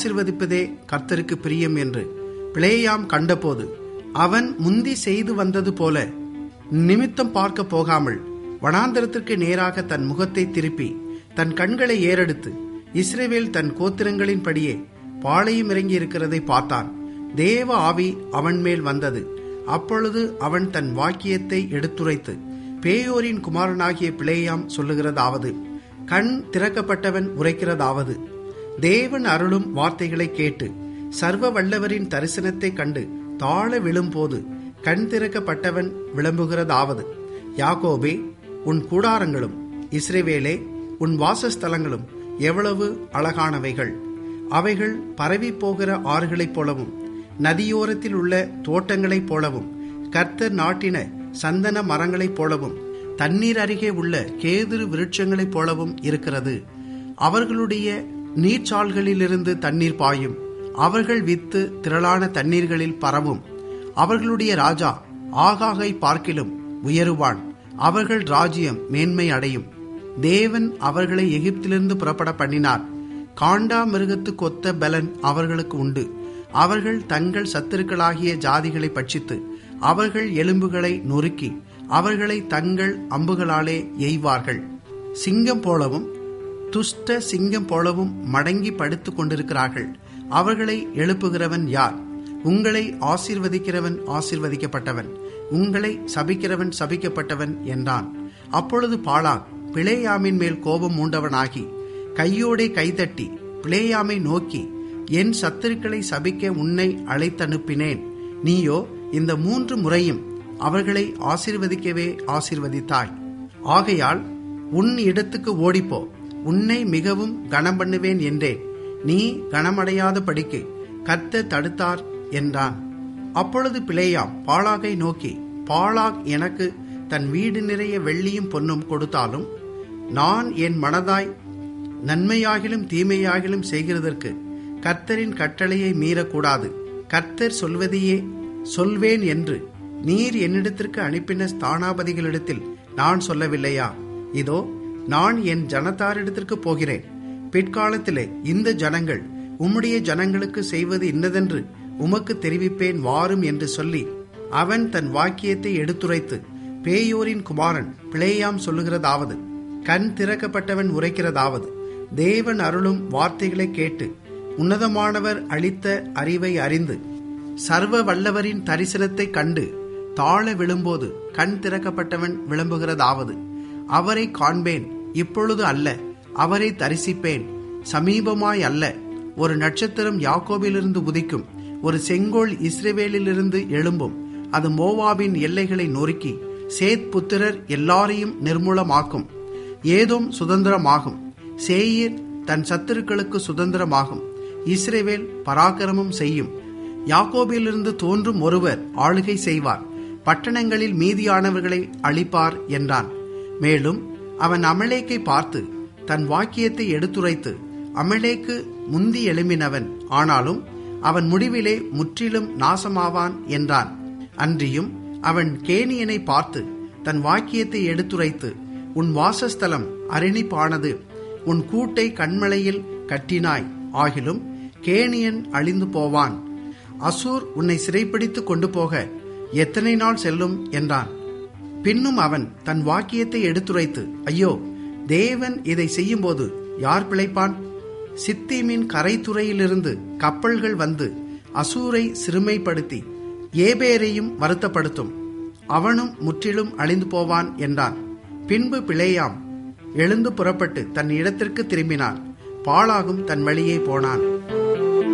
ஆசிர்வதிப்பதே கர்த்தருக்கு பிரியம் என்று பிளேயாம் கண்டபோது அவன் முந்தி செய்து வந்தது போல நிமித்தம் பார்க்க போகாமல் வனாந்தரத்திற்கு நேராக தன் முகத்தை திருப்பி தன் கண்களை ஏறெடுத்து இஸ்ரேவேல் தன் கோத்திரங்களின்படியே பாளையம் இறங்கி இருக்கிறதை பார்த்தான் தேவ ஆவி அவன் மேல் வந்தது அப்பொழுது அவன் தன் வாக்கியத்தை எடுத்துரைத்து பேயோரின் குமாரனாகிய பிளேயாம் சொல்லுகிறதாவது கண் திறக்கப்பட்டவன் உரைக்கிறதாவது தேவன் அருளும் வார்த்தைகளை கேட்டு சர்வ வல்லவரின் தரிசனத்தை கண்டு தாழ விழும்போது கண் திறக்கப்பட்டவன் விளம்புகிறதாவது யாக்கோபே உன் கூடாரங்களும் இஸ்ரேவேலே உன் வாசஸ்தலங்களும் எவ்வளவு அழகானவைகள் அவைகள் பரவி போகிற ஆறுகளைப் போலவும் நதியோரத்தில் உள்ள தோட்டங்களைப் போலவும் கர்த்தர் நாட்டின சந்தன மரங்களைப் போலவும் தண்ணீர் அருகே உள்ள கேதுரு விருட்சங்களைப் போலவும் இருக்கிறது அவர்களுடைய நீர்ச்சால்களிலிருந்து தண்ணீர் பாயும் அவர்கள் வித்து திரளான தண்ணீர்களில் பரவும் அவர்களுடைய ராஜா ஆகாகை பார்க்கிலும் உயருவான் அவர்கள் ராஜ்யம் மேன்மை அடையும் தேவன் அவர்களை எகிப்திலிருந்து புறப்பட பண்ணினார் காண்டா மிருகத்துக்கு ஒத்த பலன் அவர்களுக்கு உண்டு அவர்கள் தங்கள் சத்துருக்களாகிய ஜாதிகளை பட்சித்து அவர்கள் எலும்புகளை நொறுக்கி அவர்களை தங்கள் அம்புகளாலே எய்வார்கள் சிங்கம் போலவும் துஷ்ட சிங்கம் போலவும் மடங்கி படுத்துக் கொண்டிருக்கிறார்கள் அவர்களை எழுப்புகிறவன் யார் உங்களை ஆசீர்வதிக்கிறவன் ஆசீர்வதிக்கப்பட்டவன் உங்களை சபிக்கிறவன் சபிக்கப்பட்டவன் என்றான் அப்பொழுது பாலாக் பிளேயாமின் மேல் கோபம் மூண்டவனாகி கையோடே கைதட்டி பிளேயாமை நோக்கி என் சத்துருக்களை சபிக்க உன்னை அழைத்தனுப்பினேன் நீயோ இந்த மூன்று முறையும் அவர்களை ஆசீர்வதிக்கவே ஆசீர்வதித்தாய் ஆகையால் உன் இடத்துக்கு ஓடிப்போ உன்னை மிகவும் கனம் பண்ணுவேன் என்றேன் நீ கனமடையாத படிக்கு கத்த தடுத்தார் என்றான் அப்பொழுது பிளேயாம் பாலாகை நோக்கி பாலாக் எனக்கு தன் வீடு நிறைய வெள்ளியும் பொன்னும் கொடுத்தாலும் நான் என் மனதாய் நன்மையாகிலும் தீமையாகிலும் செய்கிறதற்கு கர்த்தரின் கட்டளையை மீறக்கூடாது கர்த்தர் சொல்வதையே சொல்வேன் என்று நீர் என்னிடத்திற்கு அனுப்பின ஸ்தானாபதிகளிடத்தில் நான் சொல்லவில்லையா இதோ நான் என் ஜனத்தாரிடத்திற்கு போகிறேன் பிற்காலத்திலே இந்த ஜனங்கள் உம்முடைய ஜனங்களுக்கு செய்வது இன்னதென்று உமக்கு தெரிவிப்பேன் வாரும் என்று சொல்லி அவன் தன் வாக்கியத்தை எடுத்துரைத்து பேயோரின் குமாரன் பிளேயாம் சொல்லுகிறதாவது கண் திறக்கப்பட்டவன் உரைக்கிறதாவது தேவன் அருளும் வார்த்தைகளை கேட்டு உன்னதமானவர் அளித்த அறிவை அறிந்து சர்வ வல்லவரின் தரிசனத்தை கண்டு தாழ விழும்போது கண் திறக்கப்பட்டவன் விளம்புகிறதாவது அவரை காண்பேன் இப்பொழுது அல்ல அவரை தரிசிப்பேன் சமீபமாய் அல்ல ஒரு நட்சத்திரம் யாக்கோபிலிருந்து உதிக்கும் ஒரு செங்கோல் இஸ்ரேவேலிலிருந்து எழும்பும் அது மோவாபின் எல்லைகளை நொறுக்கி சேத் புத்திரர் எல்லாரையும் நிர்மூலமாக்கும் ஏதோம் சுதந்திரமாகும் சேயீர் தன் சத்துருக்களுக்கு சுதந்திரமாகும் இஸ்ரேவேல் பராக்கிரமம் செய்யும் யாக்கோபிலிருந்து தோன்றும் ஒருவர் ஆளுகை செய்வார் பட்டணங்களில் மீதியானவர்களை அழிப்பார் என்றான் மேலும் அவன் அமலேக்கை பார்த்து தன் வாக்கியத்தை எடுத்துரைத்து அமலேக்கு முந்தி எழும்பினவன் ஆனாலும் அவன் முடிவிலே முற்றிலும் நாசமாவான் என்றான் அன்றியும் அவன் கேனியனை பார்த்து தன் வாக்கியத்தை எடுத்துரைத்து உன் வாசஸ்தலம் அரணிப்பானது உன் கூட்டை கண்மலையில் கட்டினாய் ஆகிலும் கேனியன் அழிந்து போவான் அசூர் உன்னை சிறைப்பிடித்து கொண்டு போக எத்தனை நாள் செல்லும் என்றான் பின்னும் அவன் தன் வாக்கியத்தை எடுத்துரைத்து ஐயோ தேவன் இதை செய்யும்போது யார் பிழைப்பான் சித்தீமின் கரைத்துறையிலிருந்து கப்பல்கள் வந்து அசூரை சிறுமைப்படுத்தி ஏபேரையும் வருத்தப்படுத்தும் அவனும் முற்றிலும் அழிந்து போவான் என்றான் பின்பு பிளேயாம் எழுந்து புறப்பட்டு தன் இடத்திற்கு திரும்பினான் பாலாகும் தன் வழியே போனான்